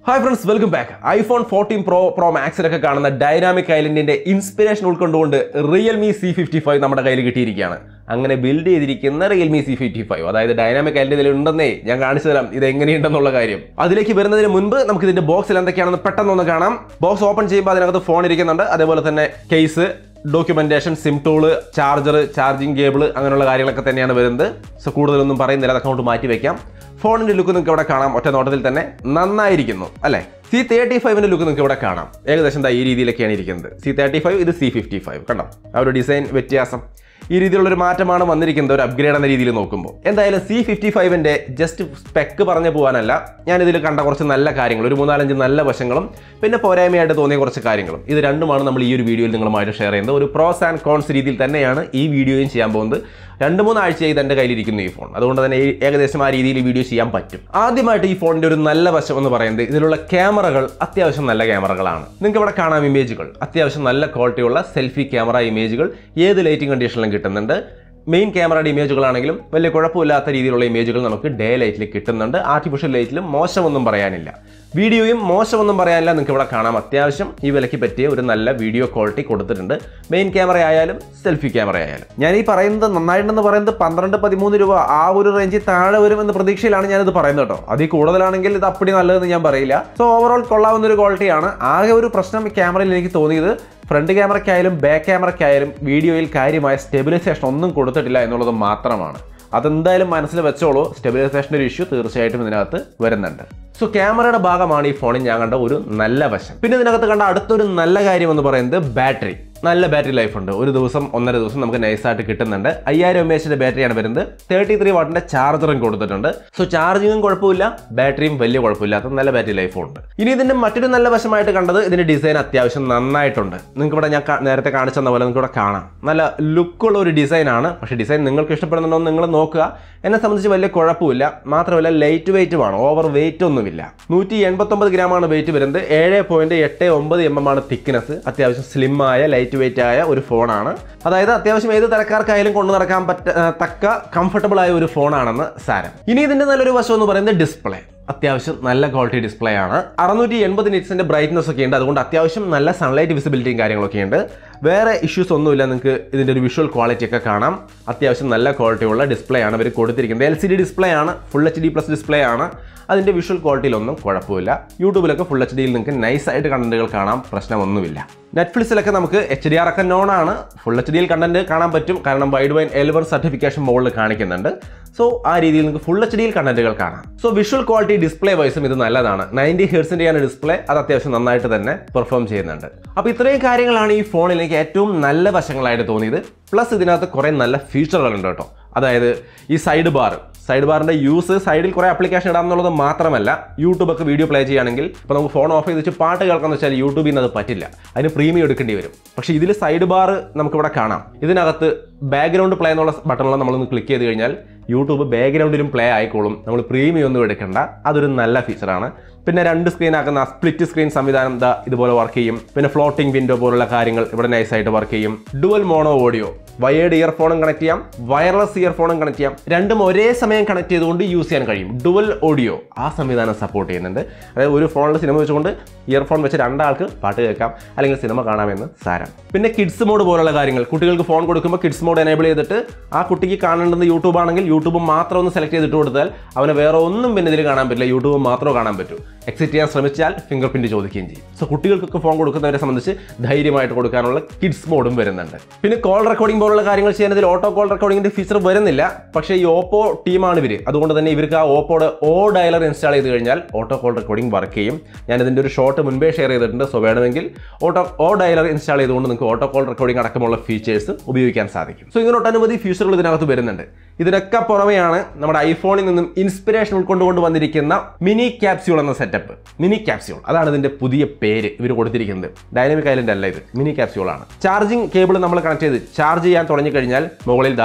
hi friends welcome back iPhone fourteen pro pro മാക്സിലൊക്കെ കാണുന്ന dynamic ഐലൻഡിന്റെ ഇൻസ്പിറേഷൻ ഉൾക്കൊണ്ടുകൊണ്ട് റിയൽമി സി ഫിഫ്റ്റി ഫൈവ് നമ്മുടെ കയ്യിൽ കിട്ടിയിരിക്കുകയാണ് അങ്ങനെ ബിൽഡ് ചെയ്തിരിക്കുന്ന റിയൽമി സി ഫിഫ്റ്റി ഫൈവ് അതായത് ഡൈനാമിക് ഐലൻഡ് ഇതിൽ ഉണ്ടെന്നേ ഞാൻ കാണിച്ചു തരാം ഇത് എങ്ങനെയുണ്ടെന്നുള്ള കാര്യം അതിലേക്ക് വരുന്നതിന് മുൻപ് നമുക്ക് ഇതിന്റെ ബോക്സിൽ എന്തൊക്കെയാണെന്ന് പെട്ടെന്ന് ഒന്ന് കാണാം ബോക്സ് ഓപ്പൺ ചെയ്യുമ്പോൾ അതിനകത്ത് ഫോൺ ഇരിക്കുന്നുണ്ട് അതേപോലെ തന്നെ case documentation SIM tool charger charging cable അങ്ങനെയുള്ള കാര്യങ്ങളൊക്കെ തന്നെയാണ് വരുന്നത് സോ കൂടുതലൊന്നും പറയുന്നില്ല അതൊക്കെ അങ്ങോട്ട് മാറ്റി വെക്കാം ഫോണിന്റെ ലുക്ക് നിങ്ങൾക്ക് ഇവിടെ കാണാം ഒറ്റ നോട്ടത്തിൽ തന്നെ നന്നായിരിക്കുന്നു അല്ലേ സി തേർട്ടി ഫൈവിന്റെ ലുക്ക് നിങ്ങൾക്ക് ഇവിടെ കാണാം ഏകദേശം ദാ ഈ രീതിയിലൊക്കെയാണ് ഇരിക്കുന്നത് സി തേർട്ടി ഫൈവ് ഇത് സി ഫിഫ്റ്റി ഫൈവ് കണ്ടോ ആ ഒരു ഡിസൈൻ വ്യത്യാസം ഈ രീതിയിലുള്ള ഒരു മാറ്റമാണ് വന്നിരിക്കുന്നത് ഒരു അപ്ഗ്രേഡ് എന്ന രീതിയിൽ നോക്കുമ്പോൾ എന്തായാലും സി ഫിഫ്റ്റി ഫൈവിന്റെ ജസ്റ്റ് സ്പെക്ക് പറഞ്ഞു പോകാനല്ല ഞാൻ ഇതിൽ കണ്ട കുറച്ച് നല്ല കാര്യങ്ങൾ ഒരു മൂന്നാലഞ്ച് നല്ല വശങ്ങളും പിന്നെ പോരായ്മയായിട്ട് തോന്നിയ കുറച്ച് കാര്യങ്ങളും ഇത് രണ്ടുമാണ് നമ്മൾ ഈ ഒരു വീഡിയോയിൽ നിങ്ങളുമായിട്ട് ഷെയർ ചെയ്യുന്നത് ഒരു പ്രോസ് ആൻഡ് കോൺസ് രീതിയിൽ തന്നെയാണ് ഈ വീഡിയോയും ചെയ്യാൻ പോകുന്നത് രണ്ട് മൂന്ന് ആഴ്ചയായി എൻ്റെ കയ്യിലിരിക്കുന്നു ഈ ഫോൺ അതുകൊണ്ട് തന്നെ ഈ ഏകദേശം ആ രീതിയിൽ വീഡിയോ ചെയ്യാൻ പറ്റും ആദ്യമായിട്ട് ഈ ഫോണിന്റെ ഒരു നല്ല വശം എന്ന് പറയുന്നത് ഇതിലുള്ള ക്യാമറകൾ അത്യാവശ്യം നല്ല ക്യാമറകളാണ് നിങ്ങൾക്ക് ഇവിടെ കാണാം ഇമേജുകൾ അത്യാവശ്യം നല്ല ക്വാളിറ്റിയുള്ള സെൽഫി ക്യാമറ ഇമേജുകൾ ഏത് ലൈറ്റിംഗ് കണ്ടീഷനിലും കിട്ടുന്നുണ്ട് മെയിൻ ക്യാമറയുടെ ഇമേജുകളാണെങ്കിലും വലിയ കുഴപ്പമില്ലാത്ത രീതിയിലുള്ള ഇമേജുകൾ നമുക്ക് ഡേ ലൈറ്റിൽ കിട്ടുന്നുണ്ട് ആർട്ടിഫിഷ്യൽ ലൈറ്റിലും മോശമൊന്നും പറയാനില്ല വീഡിയോയും മോശമൊന്നും പറയാനില്ല നിങ്ങൾക്ക് ഇവിടെ കാണാം അത്യാവശ്യം ഈ വിലയ്ക്ക് പറ്റിയ ഒരു നല്ല വീഡിയോ ക്വാളിറ്റി കൊടുത്തിട്ടുണ്ട് മെയിൻ ക്യാമറ ആയാലും സെൽഫി ക്യാമറ ആയാലും ഞാൻ ഈ പറയുന്നത് നന്നായിട്ടുണ്ടെന്ന് പറയുന്നത് പന്ത്രണ്ട് പതിമൂന്ന് രൂപ ആ ഒരു റേഞ്ചിൽ താഴെ വരുമെന്ന പ്രതീക്ഷയിലാണ് ഞാനിത് പറയുന്നത് കേട്ടോ അതിൽ കൂടുതലാണെങ്കിൽ ഇത് അപ്പടി നല്ലതെന്ന് ഞാൻ പറയില്ല സോ ഓവറോൾ കൊള്ളാവുന്ന ഒരു ക്വാളിറ്റിയാണ് ആകെ ഒരു പ്രശ്നം ഈ ക്യാമറയിൽ എനിക്ക് തോന്നിയത് ഫ്രണ്ട് ക്യാമറയ്ക്കായാലും ബാക്ക് ക്യാമറയ്ക്കായാലും വീഡിയോയിൽ കാര്യമായ സ്റ്റെബിലൈസേഷൻ ഒന്നും കൊടുത്തിട്ടില്ല എന്നുള്ളത് മാത്രമാണ് അതെന്തായാലും മനസ്സിൽ വെച്ചോളൂ സ്റ്റെബിലൈസേഷൻ്റെ ഒരു ഇഷ്യൂ തീർച്ചയായിട്ടും ഇതിനകത്ത് വരുന്നുണ്ട് സോ ക്യാമറയുടെ ഭാഗമാണ് ഈ ഫോണിൽ ഞാൻ കണ്ട ഒരു നല്ല വശം പിന്നെ ഇതിനകത്ത് കണ്ട അടുത്തൊരു നല്ല കാര്യം എന്ന് പറയുന്നത് ബാറ്ററി നല്ല ബാറ്ററി ലൈഫ് ഉണ്ട് ഒരു ദിവസം ഒന്നര ദിവസം നമുക്ക് നൈസായിട്ട് കിട്ടുന്നുണ്ട് അയ്യായിരം എം എച്ചിന്റെ ബാറ്ററിയാണ് വരുന്നത് തേർട്ടി ത്രീ വാട്ടിന്റെ ചാർജറും കൊടുത്തിട്ടുണ്ട് സോ ചാർജിങ്ങും കുഴപ്പമില്ല ബാറ്ററിയും വലിയ കുഴപ്പമില്ലാത്ത നല്ല ബാറ്ററി ലൈഫും ഉണ്ട് ഇനി ഇതിന്റെ മറ്റൊരു നല്ല വശമായിട്ട് കണ്ടത് ഇതിന്റെ ഡിസൈൻ അത്യാവശ്യം നന്നായിട്ടുണ്ട് നിങ്ങൾക്ക് ഇവിടെ ഞാൻ കാ- നേരത്തെ കാണിച്ചെന്ന പോലെ നിങ്ങൾക്ക് ഇവിടെ കാണാം നല്ല ലുക്കുള്ള ഒരു ഡിസൈനാണ് പക്ഷേ ഡിസൈൻ നിങ്ങൾക്ക് ഇഷ്ടപ്പെടുന്നുണ്ടോ എന്ന് നിങ്ങൾ നോക്കുക എന്നെ സംബന്ധിച്ച് വലിയ കുഴപ്പമില്ല മാത്രമല്ല ലൈറ്റ് വെയിറ്റും ആണ് ഓവർ വെയിറ്റ് ഒന്നുമില്ല നൂറ്റി എൺപത്തൊമ്പത് ഗ്രാമാണ് വെയിറ്റ് വരുന്നത് ഏഴ് പോയിന്റ് എട്ട് ഒമ്പത് എം എം ആണ് തിക്നെസ് അത്യാവശ്യം സ്ലിം ആയ ലൈറ്റ് വെയിറ്റ് ആയ ഒരു ഫോണാണ് അതായത് അത്യാവശ്യം ഏത് തരക്കാർക്കായാലും കൊണ്ടു നടക്കാൻ പറ്റ ആ, തക്ക കംഫർട്ടബിൾ ആയ ഒരു ഫോണാണെന്ന് സാരം ഇനി ഇതിന്റെ നല്ലൊരു വശം എന്ന് പറയുന്നത് ഡിസ്പ്ലേ അത്യാവശ്യം നല്ല ക്വാളിറ്റി ഡിസ്പ്ലേ ആണ് അറുന്നൂറ്റി എൺപത് നിറ്റ്സിന്റെ ബ്രൈറ്റ്നസ് ഒക്കെ ഉണ്ട് അതുകൊണ്ട് അത്യാവശ്യം നല്ല സൺലൈറ്റ് വിസിബിലിറ്റിയും കാര്യങ്ങളൊക്കെ ഉണ്ട് വേറെ ഇഷ്യൂസ് ഒന്നുമില്ല നിങ്ങൾക്ക് ഇതിന്റെ ഒരു വിഷ്വൽ ക്വാളിറ്റി ഒക്കെ കാണാം അത്യാവശ്യം നല്ല ക്വാളിറ്റി ഉള്ള ഡിസ്പ്ലേ ആണ് ഇവർ കൊടുത്തിരിക്കുന്നത് എൽ സി ഡി ഡിസ്പ്ലേ ആണ് full H D plus display ആണ് അതിന്റെ വിഷ്വൽ ക്വാളിറ്റിയിലൊന്നും കുഴപ്പമില്ല യൂട്യൂബിലൊക്കെ ഫുൾ എച്ച് ഡിയിൽ നിങ്ങൾക്ക് നൈസായിട്ട് കണ്ടന്റുകൾ കാണാം പ്രശ്നമൊന്നുമില്ല നെറ്റ്ഫ്ലിക്സിലൊക്കെ നമുക്ക് എച്ച് ഡി ആർ ഒക്കെ നോൺ ആണ് ഫുൾ എച്ച് ഡിയിൽ കണ്ടന്റ് കാണാൻ പറ്റും കാരണം വൈഡ് വൈൻ എൽവർ സർട്ടിഫിക്കേഷൻ മുകളിൽ കാണിക്കുന്നുണ്ട് സോ ആ രീതിയിൽ നിങ്ങൾക്ക് ഫുൾ എച്ച് ഡിയിൽ കണ്ടന്റുകൾ കാണാം സോ വിഷ്വൽ ക്വാളിറ്റി ഡിസ്പ്ലേ വൈസും ഇത് നല്ലതാണ് നയൻറ്റി ഹെർസിൻ്റെയാണ് ഡിസ്പ്ലേ അത് അത്യാവശ്യം നന്നായിട്ട് തന്നെ പെർഫോം ചെയ്യുന്നുണ്ട് അപ്പോൾ ഇത്രയും കാര്യങ്ങളാണ് ഈ ഫോണിൽ എനിക്ക് ഏറ്റവും നല്ല വശങ്ങളായിട്ട് തോന്നിയത് പ്ലസ് ഇതിനകത്ത് കുറേ നല്ല ഫീച്ചറുകളുണ്ട് കേട്ടോ അതായത് ഈ സൈഡ് ബാർ സൈഡ് ബാറിന്റെ യൂസ് സൈഡിൽ കുറേ ആപ്ലിക്കേഷൻ ഇടാം എന്നുള്ളത് മാത്രമല്ല യൂട്യൂബ് ഒക്കെ വീഡിയോ പ്ലേ ചെയ്യുകയാണെങ്കിൽ ഇപ്പോൾ നമുക്ക് ഫോൺ ഓഫ് ചെയ്ത് വെച്ച് പാട്ട് കേൾക്കാന്ന് വെച്ചാൽ യൂട്യൂബിൽ നിന്ന് അത് പറ്റില്ല അതിന് പ്രീമിയം എടുക്കേണ്ടി വരും പക്ഷേ ഇതിൽ സൈഡ് ബാർ നമുക്കിവിടെ കാണാം ഇതിനകത്ത് ബാക്ക്ഗ്രൗണ്ട് പ്ലേ എന്നുള്ള ബട്ടണിൽ നമ്മളൊന്ന് ക്ലിക്ക് ചെയ്ത് കഴിഞ്ഞാൽ യൂട്യൂബ് ബാക്ക്ഗ്രൗണ്ടിലും പ്ലേ ആയിക്കോളും നമ്മൾ പ്രീമിയം ഒന്നും എടുക്കണ്ട അതൊരു നല്ല ഫീച്ചറാണ് പിന്നെ രണ്ട് സ്ക്രീൻ ആക്കുന്ന സ്പ്ലിറ്റ് സ്ക്രീൻ സംവിധാനം ദാ ഇതുപോലെ വർക്ക് ചെയ്യും പിന്നെ ഫ്ലോട്ടിംഗ് വിൻഡോ പോലുള്ള കാര്യങ്ങൾ ഇവിടെ നൈസായിട്ട് വർക്ക് ചെയ്യും ഡുവൽ മോണോ ഓഡിയോ വയേർഡ് ഇയർഫോണും കണക്ട് ചെയ്യാം വയർലെസ് ഇയർഫോണും കണക്ട് ചെയ്യാം രണ്ടും ഒരേ സമയം കണക്ട് ചെയ്തുകൊണ്ട് യൂസ് ചെയ്യാൻ കഴിയും ഡുവൽ ഓഡിയോ ആ സംവിധാനം സപ്പോർട്ട് ചെയ്യുന്നുണ്ട് അതായത് ഒരു ഫോണിൽ സിനിമ വെച്ചുകൊണ്ട് ഇയർഫോൺ വെച്ച് രണ്ടാൾക്ക് പാട്ട് കേൾക്കാം അല്ലെങ്കിൽ സിനിമ കാണാമെന്ന് സാരം പിന്നെ കിഡ്സ് മോഡ് പോലുള്ള കാര്യങ്ങൾ കുട്ടികൾക്ക് ഫോൺ കൊടുക്കുമ്പോൾ കിഡ്സ് മോഡ് എനേബിൾ ചെയ്തിട്ട് ആ കുട്ടിക്ക് കാണേണ്ടത് യൂട്യൂബ് ആണെങ്കിൽ യൂട്യൂബ് മാത്രം ഒന്ന് സെലക്ട് ചെയ്തിട്ട് കൊടുത്താൽ അവന് വേറെ ഒന്നും പിന്നെ ഇതിൽ കാണാൻ പറ്റില്ല യൂട്യൂബ് മാത്രമേ കാണാൻ പറ്റൂ എക്സിറ്റ് ചെയ്യാൻ ശ്രമിച്ചാൽ ഫിംഗർ പ്രിന്റ് ചോദിക്കുകയും ചെയ്യും സോ കുട്ടികൾക്കൊക്കെ ഫോൺ കൊടുക്കുന്നവരെ സംബന്ധിച്ച് ധൈര്യമായിട്ട് കൊടുക്കാനുള്ള കിഡ്സ് മോഡും വരുന്നുണ്ട് പിന്നെ കോൾ റെക്കോർഡിംഗ് പോലുള്ള കാര്യങ്ങൾ ചെയ്യാൻ ഇതിൽ ഓട്ടോ കോൾ റെക്കോർഡിംഗിന്റെ ഫീച്ചർ വരുന്നില്ല പക്ഷേ ഈ ഓപ്പോ ടീമാണ് ഇവർ അതുകൊണ്ട് തന്നെ ഇവർക്ക് ആ ഓപ്പോയുടെ ഓ ഡയലർ ഇൻസ്റ്റാൾ ചെയ്ത് കഴിഞ്ഞാൽ ഓട്ടോ കോൾ റെക്കോർഡിംഗ് വർക്ക് ചെയ്യും ഞാൻ ഇതിന്റെ ഒരു ഷോട്ട് മുൻപേ ഷെയർ ചെയ്തിട്ടുണ്ട് സോ വേണമെങ്കിൽ ഓട്ടോ ഓ ഡയലർ ഇൻസ്റ്റാൾ ചെയ്തുകൊണ്ട് നിങ്ങൾക്ക് ഓട്ടോ കോൾ റെക്കോർഡിംഗ് അടക്കമുള്ള ഫീച്ചേഴ്സ് ഉപയോഗിക്കാൻ സാധിക്കും സോ ഇങ്ങനെ ഒട്ടനവധി ഫീച്ചറുകൾ ഇതിനകത്ത് വരുന്നുണ്ട് ഇതിനൊക്കെ പുറമെയാണ് നമ്മുടെ ഐഫോണിൽ നിന്നും ഇൻസ്പിറേഷൻ ഉൾക്കൊണ്ടുകൊണ്ട് വന്നിരിക്കുന്ന മിനി ക്യാപ്സ്യൂൾ എന്ന സെറ്റപ്പ് മിനി ക്യാപ്സ്യൂൾ അതാണ് ഇതിന്റെ പുതിയ പേര് ഇവർ കൊടുത്തിരിക്കുന്നത് ഡൈനാമിക് ഐലൻഡ് അല്ല ഇത് മിനി ക്യാപ്സ്യൂൾ ആണ് ചാർജിങ് കേബിൾ നമ്മൾ കണക്ട് ചെയ്ത് ചാർജ് ചെയ്യാൻ തുടങ്ങി കഴിഞ്ഞാൽ മുകളിൽ ദാ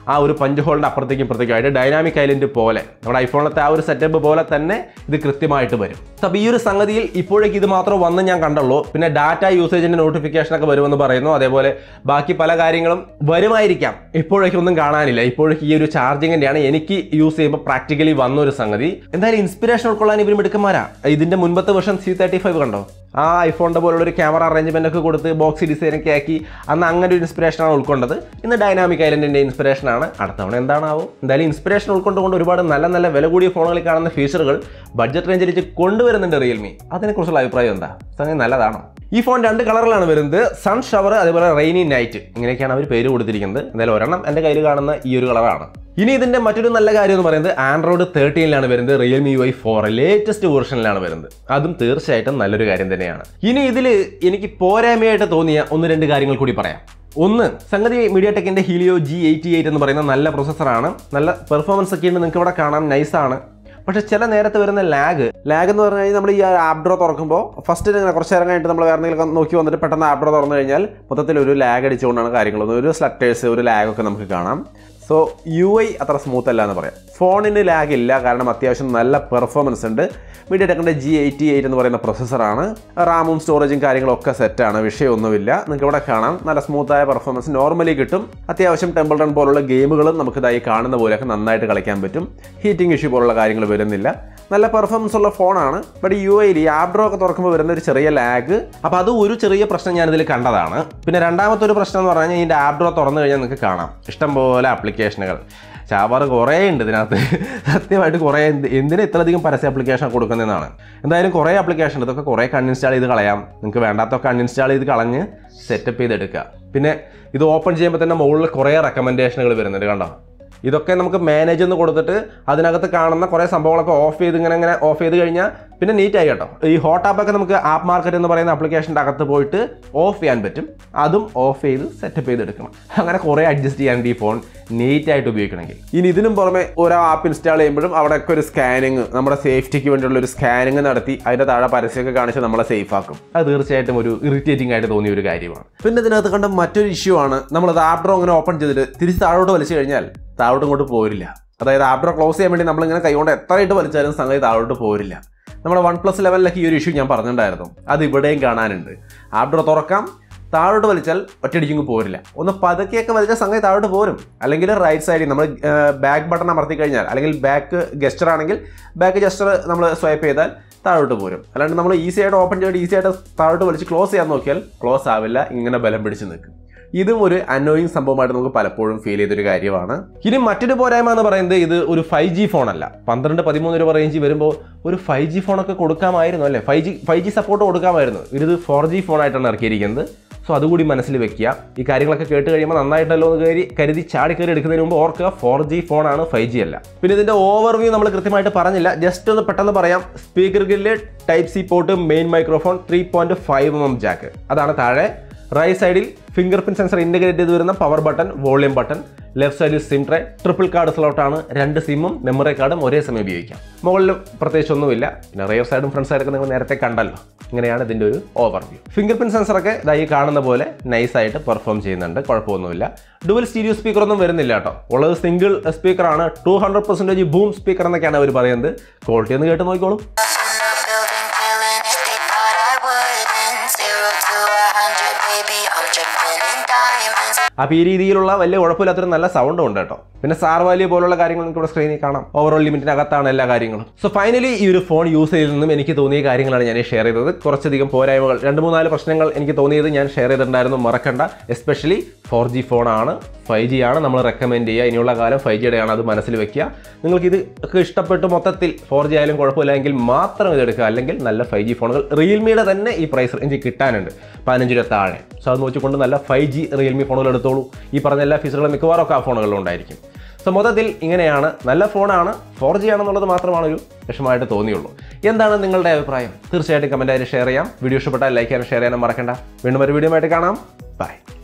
ആ ഒരു പഞ്ച് ഹോളിൻ്റെ അപ്പുറത്തേക്കും ഇപ്പുറത്തേക്കും ആയിട്ട് ഡൈനാമിക് ഐലൻഡ് പോലെ നമ്മുടെ ഐഫോണിലത്തെ ആ ഒരു സെറ്റപ്പ് പോലെ തന്നെ ഇത് കൃത്യമായിട്ട് വരും അപ്പോൾ ഈ ഒരു സംഗതിയിൽ ഇപ്പോഴേക്ക് ഇത് മാത്രം വന്ന് ഞാൻ കണ്ടുള്ളൂ പിന്നെ ഡാറ്റ യൂസേജിൻ്റെ നോട്ടിഫിക്കേഷനൊക്കെ വരുമെന്ന് പറയുന്നു അതേപോലെ ബാക്കി പല കാര്യങ്ങളും വരുമായിരിക്കാം ഇപ്പോഴേക്കും ഒന്നും കാണാനില്ല ഇപ്പോഴേക്ക് ഈ ഒരു ചാർജിങ്ങിൻ്റെയാണ് എനിക്ക് യൂസ് ചെയ്യുമ്പോൾ പ്രാക്ടിക്കലി വന്ന ഒരു സംഗതി എന്തായാലും ഇൻസ്പിറേഷൻ ഉൾക്കൊള്ളാൻ ഇവർ മിടുക്കന്മാരാ ഇതിൻ്റെ മുൻപത്തെ വർഷം സി തേർട്ടി ഫൈവ് കണ്ടോ ആ ഐഫോണിൻ്റെ പോലുള്ള ഒരു ക്യാമറ അറേഞ്ച്മെൻ്റ് ഒക്കെ കൊടുത്ത് ബോക്സ് ഡിസൈനൊക്കെ ആക്കി അന്ന് അങ്ങനെ ഒരു ഇൻസ്പിറേഷനാണ് ഉൾക്കൊണ്ടത് ഇന്ന് ഡൈനാമിക് ഐലൻഡിൻ്റെ ഇൻസ്പിറേഷനാണ് അടുത്ത തവണ എന്താണാവും എന്തായാലും ഇൻസ്പിറേഷൻ ഉൾക്കൊണ്ടുകൊണ്ട് ഒരുപാട് നല്ല നല്ല വില കൂടിയ ഫോണുകളിൽ കാണുന്ന ഫീച്ചറുകൾ ബഡ്ജറ്റ് റേഞ്ച് അനുസരിച്ച് കൊണ്ടുവരുന്നുണ്ട് റിയൽമി അതിനെക്കുറിച്ചുള്ള അഭിപ്രായം എന്താ സംഗതി നല്ലതാണോ ഈ ഫോൺ രണ്ട് കളറിലാണ് വരുന്നത് സൺ ഷവർ അതേപോലെ റെയിനി നൈറ്റ് ഇങ്ങനെയൊക്കെയാണ് അവർ പേര് കൊടുത്തിരിക്കുന്നത് എന്തായാലും ഒരെണ്ണം എൻ്റെ കയ്യിൽ കാണുന്ന ഈ ഒരു കളറാണ് ഇനി ഇതിന്റെ മറ്റൊരു നല്ല കാര്യം എന്ന് പറയുന്നത് ആൻഡ്രോയിഡ് തേർട്ടീനിലാണ് വരുന്നത് Realme U I four latest വേർഷനിലാണ് വരുന്നത് അതും തീർച്ചയായിട്ടും നല്ലൊരു കാര്യം തന്നെയാണ് ഇനി ഇതിൽ എനിക്ക് പോരായ്മയായിട്ട് തോന്നിയ ഒന്ന് രണ്ട് കാര്യങ്ങൾ കൂടി പറയാം ഒന്ന് സംഗതി മീഡിയ ടെക്കിന്റെ ഹീലിയോ ജി എയ്റ്റി എയ്റ്റ് എന്ന് പറയുന്ന നല്ല പ്രൊസസ്സറാണ് നല്ല പെർഫോമൻസ് ഒക്കെ ഉണ്ട് നിങ്ങൾക്ക് ഇവിടെ കാണാം നൈസാണ് പക്ഷെ ചില നേരത്തെ വരുന്ന ലാഗ് ലാഗ് എന്ന് പറഞ്ഞു കഴിഞ്ഞാൽ നമ്മൾ ഈ ആപ്പ് ഡ്രോ തുറക്കുമ്പോൾ ഫസ്റ്റ് ഇങ്ങനെ കുറച്ച് നേരം കഴിഞ്ഞിട്ട് നമ്മൾ വേറെ എന്തെങ്കിലും നോക്കി വന്നിട്ട് പെട്ടെന്ന് ആപ്പ് ഡ്രോ തുറന്നു കഴിഞ്ഞാൽ മൊത്തത്തിൽ ഒരു ലാഗ് അടിച്ചുകൊണ്ടാണ് കാര്യങ്ങൾ ഒരു സ്ലക്ടേഴ്സ് ഒരു lag ഒക്കെ നമുക്ക് കാണാം സോ യു ഐ അത്ര സ്മൂത്ത് അല്ല എന്ന് പറയാം ഫോണിന് ലാഗ് ഇല്ല കാരണം അത്യാവശ്യം നല്ല പെർഫോമൻസ് ഉണ്ട് മീഡിയ ടെക്കിൻ്റെ ജി എയ്റ്റി എയ്റ്റ് എന്ന് പറയുന്ന പ്രൊസസ്സറാണ് റാമും സ്റ്റോറേജും കാര്യങ്ങളും ഒക്കെ സെറ്റാണ് വിഷയമൊന്നുമില്ല നിങ്ങൾക്ക് ഇവിടെ കാണാം നല്ല സ്മൂത്തായ പെർഫോമൻസ് നോർമലി കിട്ടും അത്യാവശ്യം ടെമ്പിൾ റൺ പോലുള്ള ഗെയിമുകളും നമുക്ക് ഇതായി കാണുന്ന പോലെയൊക്കെ നന്നായിട്ട് കളിക്കാൻ പറ്റും ഹീറ്റിംഗ് ഇഷ്യൂ പോലുള്ള കാര്യങ്ങൾ വരുന്നില്ല നല്ല പെർഫോമൻസ് ഉള്ള ഫോണാണ് ബട്ട് യു ഐയിൽ ഈ ആപ്പ് ഡ്രോ ഒക്കെ തുറക്കുമ്പോൾ വരുന്ന ഒരു ചെറിയ ലാഗ് അപ്പോൾ അത് ഒരു ചെറിയ പ്രശ്നം ഞാനിതിൽ കണ്ടതാണ് പിന്നെ രണ്ടാമത്തെ ഒരു പ്രശ്നം എന്ന് പറഞ്ഞു കഴിഞ്ഞാൽ ഇതിൻ്റെ ആപ്പ് ഡ്രോ തുറന്നു കഴിഞ്ഞാൽ നിങ്ങൾക്ക് കാണാം ഇഷ്ടംപോലെ ആപ്ലിക്കേഷനുകൾ ചാവാറ് കുറേ ഉണ്ട് ഇതിനകത്ത് സത്യമായിട്ട് കുറേ എന്ത് എന്തിനാ ഇത്രയധികം പരസ്യ ആപ്ലിക്കേഷൻ കൊടുക്കുന്നതെന്നാണ് എന്തായാലും കുറേ ആപ്ലിക്കേഷൻ ഉണ്ട് ഇതൊക്കെ കുറേ അൺഇൻസ്റ്റാൾ ചെയ്ത് കളയാം നിങ്ങൾക്ക് വേണ്ടാത്തൊക്കെ അൺഇൻസ്റ്റാൾ ചെയ്ത് കളഞ്ഞ് സെറ്റപ്പ് ചെയ്തെടുക്കുക പിന്നെ ഇത് ഓപ്പൺ ചെയ്യുമ്പോൾ തന്നെ മുകളിൽ കുറേ റെക്കമെൻഡേഷനുകൾ വരുന്നുണ്ട് കണ്ടോ ഇതൊക്കെ നമുക്ക് മാനേജ് എന്ന് കൊടുത്തിട്ട് അതിനകത്ത് കാണുന്ന കുറേ സംഭവങ്ങളൊക്കെ ഓഫ് ചെയ്ത് ഇങ്ങനെ ഇങ്ങനെ ഓഫ് ചെയ്ത് കഴിഞ്ഞാൽ പിന്നെ നീറ്റ് ആയി കേട്ടോ ഈ ഹോട്ട് ആപ്പൊക്കെ നമുക്ക് ആപ്പ് മാർക്കറ്റ് എന്ന് പറയുന്ന ആപ്ലിക്കേഷൻ്റെ അകത്ത് പോയിട്ട് ഓഫ് ചെയ്യാൻ പറ്റും അതും ഓഫ് ചെയ്ത് സെറ്റപ്പ് ചെയ്തെടുക്കണം അങ്ങനെ കുറേ അഡ്ജസ്റ്റ് ചെയ്യാനുണ്ട് ഈ ഫോൺ നീറ്റ് ആയിട്ട് ഉപയോഗിക്കണമെങ്കിൽ ഇനി ഇതിനും പുറമെ ഓരോ ആപ്പ് ഇൻസ്റ്റാൾ ചെയ്യുമ്പോഴും അവിടെയൊക്കെ ഒരു സ്കാനിങ് നമ്മുടെ സേഫ്റ്റിക്ക് വേണ്ടിയുള്ള ഒരു സ്കാനിങ് നടത്തി അതിൻ്റെ താഴെ പരസ്യമൊക്കെ കാണിച്ച് നമ്മളെ സേഫ് ആക്കും അത് തീർച്ചയായിട്ടും ഒരു ഇറിറ്റേറ്റിംഗ് ആയിട്ട് തോന്നിയ ഒരു കാര്യമാണ് പിന്നെ ഇതിനകത്ത് കണ്ട മറ്റൊരു ഇഷ്യൂ ആണ് നമ്മളത് ആപ്പ് ഡ്രോ ഇങ്ങനെ ഓപ്പൺ ചെയ്തിട്ട് തിരിച്ച് താഴോട്ട് വലിച്ചു കഴിഞ്ഞാൽ താഴോട്ട് ഇങ്ങോട്ട് പോരില്ല അതായത് ആപ്പ് ഡ്രോ ക്ലോസ് ചെയ്യാൻ വേണ്ടി നമ്മളിങ്ങനെ കൈകൊണ്ട് എത്രയിട്ട് വലിച്ചാലും സംഗതി താഴോട്ട് പോരില്ല നമ്മുടെ വൺ പ്ലസ് ലെവലിലൊക്കെ ഈ ഒരു ഇഷ്യൂ ഞാൻ പറഞ്ഞിട്ടുണ്ടായിരുന്നു അത് ഇവിടെയും കാണാനുണ്ട് ആപ്പ് ഡ്രോ തുറക്കാം താഴോട്ട് വലിച്ചാൽ ഒറ്റയടിക്കും പോരില്ല ഒന്ന് പതുക്കെയൊക്കെ വലിച്ചാൽ സംഗതി താഴോട്ട് പോരും അല്ലെങ്കിൽ റൈറ്റ് സൈഡിൽ നമ്മൾ ബാക്ക് ബട്ടൺ അമർത്തി കഴിഞ്ഞാൽ അല്ലെങ്കിൽ ബാക്ക് ഗസ്റ്റർ ആണെങ്കിൽ ബാക്ക് ഗസ്റ്റർ നമ്മൾ സ്വൈപ്പ് ചെയ്താൽ താഴോട്ട് പോരും അല്ലാണ്ട് നമ്മൾ ഈസി ആയിട്ട് ഓപ്പൺ ചെയ്തിട്ട് ഈസി ആയിട്ട് താഴോട്ട് വലിച്ച് ക്ലോസ് ചെയ്യാൻ നോക്കിയാൽ ക്ലോസ് ആവില്ല ഇങ്ങനെ ബലം പിടിച്ച് നിൽക്കും ഇതും ഒരു അനോയിങ് സംഭവമായിട്ട് നമുക്ക് പലപ്പോഴും ഫീൽ ചെയ്തൊരു കാര്യമാണ് ഇനി മറ്റൊരു പോരായ്മ എന്ന് പറയുന്നത് ഇത് ഒരു ഫൈവ് ജി ഫോണല്ല പന്ത്രണ്ട് പതിമൂന്ന് രൂപ റേഞ്ചിൽ വരുമ്പോൾ ഒരു ഫൈവ് ജി ഫോണൊക്കെ കൊടുക്കാമായിരുന്നു അല്ലേ five G five G support കൊടുക്കാമായിരുന്നു ഇത് ഫോർ ജി ഫോണായിട്ടാണ് ഇറക്കിയിരിക്കുന്നത് സോ അതുകൂടി മനസ്സിൽ വെക്കുക ഈ കാര്യങ്ങളൊക്കെ കേട്ട് കഴിയുമ്പോൾ നന്നായിട്ടല്ലോ എന്ന് കയറി കരുതി ചാടി കയറി എടുക്കുന്നതിന് മുമ്പ് ഓർക്കുക ഫോർ ജി ഫോണാണ് ഫൈവ് ജി അല്ല പിന്നെ ഇതിന്റെ ഓവർവ്യൂ നമ്മൾ കൃത്യമായിട്ട് പറഞ്ഞില്ല ജസ്റ്റ് ഒന്ന് പെട്ടെന്ന് പറയാം speaker grill type C port main microphone three point five M M jack അതാണ് താഴെ റൈറ്റ് സൈഡിൽ ഫിംഗർ പ്രിന്റ് സെൻസർ ഇന്റഗ്രേറ്റ് ചെയ്ത് വരുന്ന power button volume button left സൈഡിൽ സിം ട്രേ ട്രിപ്പിൾ കാർഡ് സ്ലോട്ടാണ് രണ്ട് സിമ്മും മെമ്മറി കാർഡും ഒരേ സമയം ഉപയോഗിക്കാം മുകളിൽ പ്രത്യേകിച്ചൊന്നുമില്ല പിന്നെ റിയർ സൈഡും ഫ്രണ്ട് സൈഡൊക്കെ നിങ്ങൾ നേരത്തെ കണ്ടല്ലോ ഇങ്ങനെയാണ് ഇതിൻ്റെ ഒരു ഓവർവ്യൂ ഫിംഗർ പ്രിന്റ് സെൻസറൊക്കെ ഇതായി കാണുന്ന പോലെ നൈസായിട്ട് പെർഫോം ചെയ്യുന്നുണ്ട് കുഴപ്പമൊന്നുമില്ല ഡുവൽ സ്റ്റീരിയോ സ്പീക്കർ ഒന്നും വരുന്നില്ല കേട്ടോ ഉള്ളത് സിംഗിൾ സ്പീക്കറാണ് two hundred percentage boom speaker എന്നൊക്കെയാണ് അവർ പറയുന്നത് ക്വാളിറ്റി ഒന്ന് കേട്ട് നോക്കിക്കോളും അപ്പോൾ ഈ രീതിയിലുള്ള വലിയ കുഴപ്പമില്ലാത്തൊരു നല്ല സൗണ്ടും ഉണ്ട് കേട്ടോ പിന്നെ സാർ വാല്യൂ പോലുള്ള കാര്യങ്ങൾ നിങ്ങൾക്ക് ഇവിടെ സ്ക്രീനിൽ കാണാം ഓവറോൾ ലിമിറ്റിനകത്താണ് എല്ലാ കാര്യങ്ങളും സോ ഫൈനലി ഈ ഒരു ഫോൺ യൂസ് ചെയ്തതിൽ നിന്നും എനിക്ക് തോന്നിയ കാര്യങ്ങളാണ് ഞാൻ ഷെയർ ചെയ്തത് കുറച്ചധികം പോരായ്മകൾ രണ്ട് മൂന്നാല് പ്രശ്നങ്ങൾ എനിക്ക് തോന്നിയത് ഞാൻ ഷെയർ ചെയ്തിട്ടുണ്ടായിരുന്നു മറക്കണ്ട എസ്പെഷ്യലി ഫോർ ജി ഫോണാണ് ഫൈവ് ജി ആണ് നമ്മൾ റെക്കമെൻഡ് ചെയ്യുക ഇനിയുള്ള കാലം ഫൈവ് ജിയുടെ ആണ് അത് മനസ്സിൽ വെക്കുക നിങ്ങൾക്ക് ഇത് ഒക്കെ ഇഷ്ടപ്പെട്ട് മൊത്തത്തിൽ ഫോർ ജി ആയാലും കുഴപ്പമില്ല എങ്കിൽ മാത്രം ഇത് എടുക്കുക അല്ലെങ്കിൽ നല്ല ഫൈവ് ജി ഫോണുകൾ റിയൽമിയുടെ തന്നെ ഈ പ്രൈസ് റേഞ്ച് കിട്ടാനുണ്ട് പതിനഞ്ച് രൂപ താഴെ സോ അത് നോക്കിക്കൊണ്ട് നല്ല ഫൈവ് ജി റിയൽമി ഫോണുകൾ എടുത്തോളൂ ഈ പറഞ്ഞ എല്ലാ ഫീച്ചറുകളും മിക്കവാറും ഒക്കെ ആ ഫോണുകളിലും ഉണ്ടായിരിക്കും സോ മൊത്തത്തിൽ ഇങ്ങനെയാണ് നല്ല ഫോണാണ് ഫോർ ജി ആണെന്നുള്ളത് മാത്രമാണ് ഒരു വിഷമമായിട്ട് തോന്നിയുള്ളൂ എന്താണ് നിങ്ങളുടെ അഭിപ്രായം തീർച്ചയായിട്ടും കമൻറ്റായിട്ട് ഷെയർ ചെയ്യാം വീഡിയോ ഇഷ്ടപ്പെട്ടാൽ ലൈക്ക് ചെയ്യാനും ഷെയർ ചെയ്യാനും മറക്കണ്ട വീണ്ടും ഒരു വീഡിയോ ആയിട്ട് കാണാം ബൈ